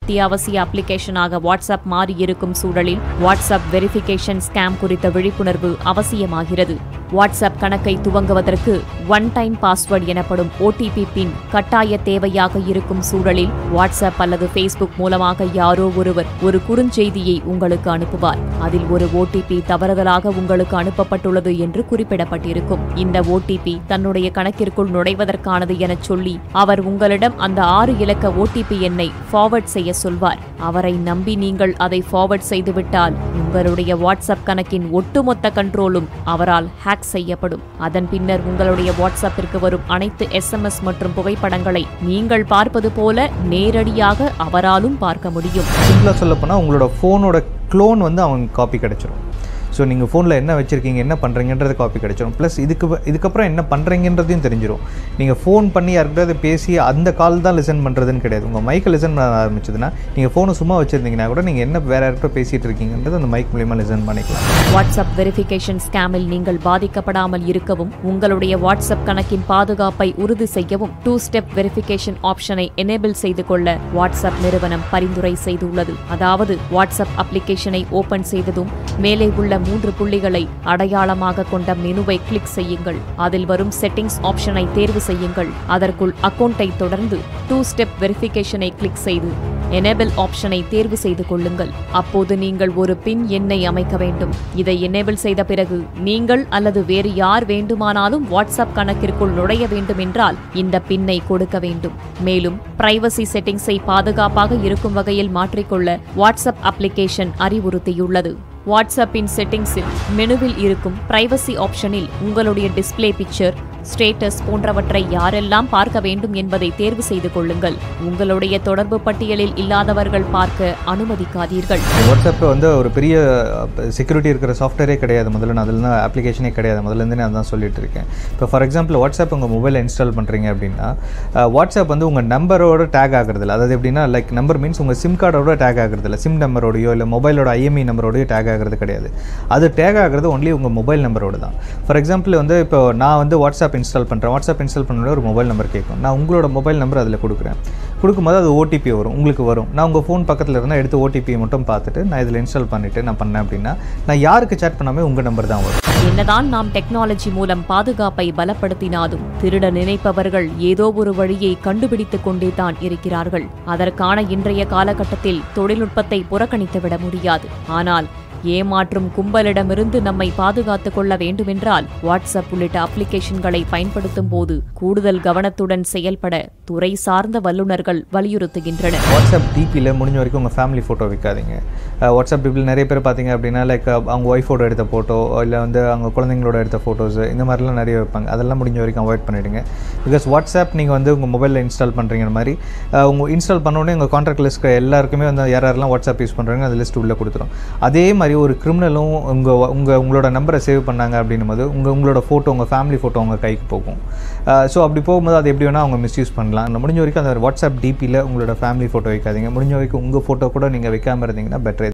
அத்தியாவசிய அப்ளிகேஷனாக வாட்ஸ்அப் மாறியிருக்கும் சூழலில் வாட்ஸ்அப் வெரிஃபிகேஷன் ஸ்கேம் குறித்த விழிப்புணர்வு அவசியமாகிறது வாட்ஸ்அப் கணக்கை துவங்குவதற்கு ஒன் டைம் பாஸ்வேர்ட் எனப்படும் ஓடிபி பின் கட்டாய தேவையாக இருக்கும் சூழலில் வாட்ஸ்அப் அல்லது ஃபேஸ்புக் மூலமாக யாரோ ஒருவர் ஒரு குறுஞ்செய்தியை உங்களுக்கு அனுப்புவார் அதில் ஒரு ஓடிபி தவறுதலாக உங்களுக்கு அனுப்பப்பட்டுள்ளது என்று குறிப்பிடப்பட்டிருக்கும் இந்த ஓடிபி தன்னுடைய கணக்கிற்குள் நுழைவதற்கானது எனச் சொல்லி அவர் உங்களிடம் அந்த ஆறு இலக்க ஓடிபி எண்ணை ஃபார்வர்ட் செய்ய சொல்வார் அவரை நம்பி நீங்கள் அதை ஃபார்வர்ட் செய்துவிட்டால் உங்களுடைய வாட்ஸ்அப் கணக்கின் ஒட்டுமொத்த கண்ட்ரோலும் அவரால் ஹேக் செய்யப்படும் அதன் பின்னர் உங்களுடைய வாட்ஸ்அப்பிற்கு வரும் அனைத்து எஸ்எம்எஸ் மற்றும் புகைப்படங்களை நீங்கள் பார்ப்பது போல நேரடியாக அவராலும் பார்க்க முடியும் சிம்பிளாக சொல்லப்போனால் உங்களோட ஃபோனோட க்ளோன் வந்து அவங்க காப்பி கிடச்சிரும் ஸோ நீங்கள் ஃபோனில் என்ன வச்சுருக்கீங்க என்ன பண்ணுறீங்கன்றது காப்பி கிடச்சிரும் ப்ளஸ் இதுக்கு வ- இதுக்கப்புறம் என்ன பண்ணுறீங்கன்றதையும் தெரிஞ்சிரும் நீங்கள் ஃபோன் பண்ணி யார்கிட்டயாவது பேசி அந்த கால் தான் லிசன் பண்ணுறதுன்னு கிடையாது உங்கள் மைக்கை லிசன் பண்ண ஆரம்பிச்சதுன்னா நீங்கள் ஃபோனை சும்மா வச்சுருந்தீங்கன்னா கூட நீங்கள் என்ன வேறு யார்கிட்ட பேசிகிட்டு இருக்கீங்கன்றது அந்த மைக் மூலியமாக லிசன் பண்ணிக்கலாம் வாட்ஸ்அப் வெரிஃபிகேஷன் ஸ்கேமில் நீங்கள் பாதிக்கப்படாமல் இருக்கவும் உங்களுடைய வாட்ஸ்அப் கணக்கின் பாதுகாப்பை உறுதி செய்யவும் டூ ஸ்டெப் வெரிஃபிகேஷன் ஆப்ஷனை எனேபிள் செய்து கொள்ள வாட்ஸ்அப் நிறுவனம் பரிந்துரை செய்துள்ளது அதாவது வாட்ஸ்அப் அப்ளிகேஷனை ஓபன் செய்ததும் மேலே உள்ள மூன்று புள்ளிகளை அடையாளமாக கொண்ட மெனுவை கிளிக் செய்யுங்கள் அதில் வரும் செட்டிங்ஸ் ஆப்ஷனை தேர்வு செய்யுங்கள் அதற்குள் அக்கவுண்டை தொடர்ந்து டூ ஸ்டெப் வெரிஃபிகேஷனை கிளிக் செய்து எனேபிள் ஆப்ஷனை தேர்வு செய்து கொள்ளுங்கள் அப்போது நீங்கள் ஒரு பின் எண்ணை அமைக்க வேண்டும் இதை எனேபிள் செய்த பிறகு நீங்கள் அல்லது வேறு யார் வேண்டுமானாலும் வாட்ஸ்அப் கணக்கிற்குள் நுழைய வேண்டும் என்றால் இந்த பின்னை கொடுக்க வேண்டும் மேலும் பிரைவசி செட்டிங்ஸை பாதுகாப்பாக இருக்கும் வகையில் மாற்றிக்கொள்ள வாட்ஸ்அப் அப்ளிகேஷன் அறிவுறுத்தியுள்ளது வாட்ஸ்அப்பின் செட்டிங்ஸில் மெனுவில் இருக்கும் பிரைவசி ஆப்ஷனில் உங்களுடைய டிஸ்ப்ளே பிக்சர் ஸ்டேட்டஸ் போன்றவற்றை யாரெல்லாம் பார்க்க வேண்டும் என்பதை தேர்வு செய்து கொள்ளுங்கள் உங்களுடைய தொடர்பு பட்டியலில் இல்லாதவர்கள் பார்க்க அனுமதிக்காதீர்கள் வாட்ஸ்அப்பில் வந்து ஒரு பெரிய செக்யூரிட்டி இருக்கிற சாஃப்ட்வேரே கிடையாது முதல்ல நான் அதில் தான் அப்ளிகேஷனே கிடையாது முதல்ல இருந்தே நான் தான் சொல்லிட்டு இருக்கேன் இப்போ ஃபார் எக்ஸாம்பிள் வாட்ஸ்அப் உங்கள் மொபைலில் இன்ஸ்டால் பண்ணுறீங்க அப்படின்னா அஹ், வாட்ஸ்அப் வந்து உங்கள் நம்பரோட டேக் ஆகுறதில்ல அதாவது எப்படின்னா லைக் நம்பர் மீன்ஸ் உங்கள் சிம் கார்டோட டேக் ஆகுறதில்ல சிம் நம்பரோடையோ இல்லை மொபைலோட ஐஎம்இ நம்பரோடய டேக் ஆகிறது கிடையாது அது டேக் ஆகுறது ஒன்லி உங்கள் மொபைல் நம்பரோட தான் ஃபார் எக்ஸாம்பிள் வந்து இப்போ நான் வந்து வாட்ஸ்அப் இன்ஸ்டால் பண்ணுறேன் வாட்ஸ்அப் இன்ஸ்டால் பண்ணோட ஒரு மொபைல் நம்பர் கேட்கும் நான் உங்களோட மொபைல் நம்பர் அதில் கொடுக்குறேன் கொடுக்கும்போது அது ஓடிபி வரும் உங்களுக்கு வரும் நான் உங்கள் ஃபோன் பக்கத்தில் இருந்தால் எடுத்து ஓடிபியை மட்டும் பார்த்துட்டு நான் இதில் இன்ஸ்டால் பண்ணிவிட்டு நான் பண்ணேன் அப்படின்னா நான் யாருக்கு சேட் பண்ணாமல் உங்கள் நம்பர் தான் வரும் என்னதான் நாம் டெக்னாலஜி மூலம் பாதுகாப்பை பலப்படுத்தினாலும் திருட நினைப்பவர்கள் ஏதோ ஒரு வழியை கண்டுபிடித்துக் கொண்டே தான் இருக்கிறார்கள் அதற்கான இன்றைய காலகட்டத்தில் தொழில்நுட்பத்தை புறக்கணித்துவிட முடியாது ஆனால் ஏமாற்றும் கும்பலிடமிருந்து நம்மை பாதுகாத்துக் கொள்ள வேண்டுமென்றால் வாட்ஸ்அப் உள்ளிட்ட அப்ளிகேஷன்களை பயன்படுத்தும் போது கூடுதல் கவனத்துடன் செயல்பட துறை சார்ந்த வல்லுநர்கள் வலியுறுத்துகின்றனர் வாட்ஸ்அப் டிபியில் முடிஞ்ச வரைக்கும் உங்கள் ஃபேமிலி ஃபோட்டோ வைக்காதீங்க அஹ் வாட்ஸ்அப் டிபியில் நிறைய பேர் பார்த்தீங்க அப்படின்னா லைக் அவங்க ஒய்ஃபோட எடுத்த ஃபோட்டோ இல்லை வந்து அவங்க குழந்தைங்களோட எடுத்த ஃபோட்டோஸ் இந்த மாதிரிலாம் நிறைய வைப்பாங்க அதெல்லாம் முடிஞ்ச வரைக்கும் அவாய்ட் பண்ணிவிடுங்க பிகாஸ் வாட்ஸ்அப் நீங்கள் வந்து உங்கள் மொபைலில் இன்ஸ்டால் பண்ணுறீங்க மாதிரி அஹ் உங்க இன்ஸ்டால் பண்ணோடனே உங்கள் கான்டாக்ட் லிஸ்ட் எல்லாருக்குமே வந்து யார் யாரெல்லாம் வாட்ஸ்அப் யூஸ் பண்ணுறாங்க அந்த லிஸ்ட் உள்ளே கொடுத்துரும் அதே மாதிரி ஒரு கிரிமினலும் உங்கள் உங்கள் உங்களோட நம்பரை சேவ் பண்ணாங்க அப்படின்னும் போது உங்கள் உங்களோட ஃபோட்டோ உங்கள் ஃபேமிலி ஃபோட்டோ உங்கள் கைக்கு போகும் ஸோ அப்படி போகும்போது அது எப்படி வேணால் அவங்க மிஸ்யூஸ் பண்ணலாம் அந்த முடிஞ்ச வரைக்கும் அந்த வாட்ஸ்அப் டிபியில் உங்களோட ஃபேமிலி ஃபோட்டோ வைக்காதீங்க முடிஞ்ச வரைக்கும் உங்கள் ஃபோட்டோ கூட நீங்கள் வைக்காமல் இருந்தீங்கன்னா பெட்டர்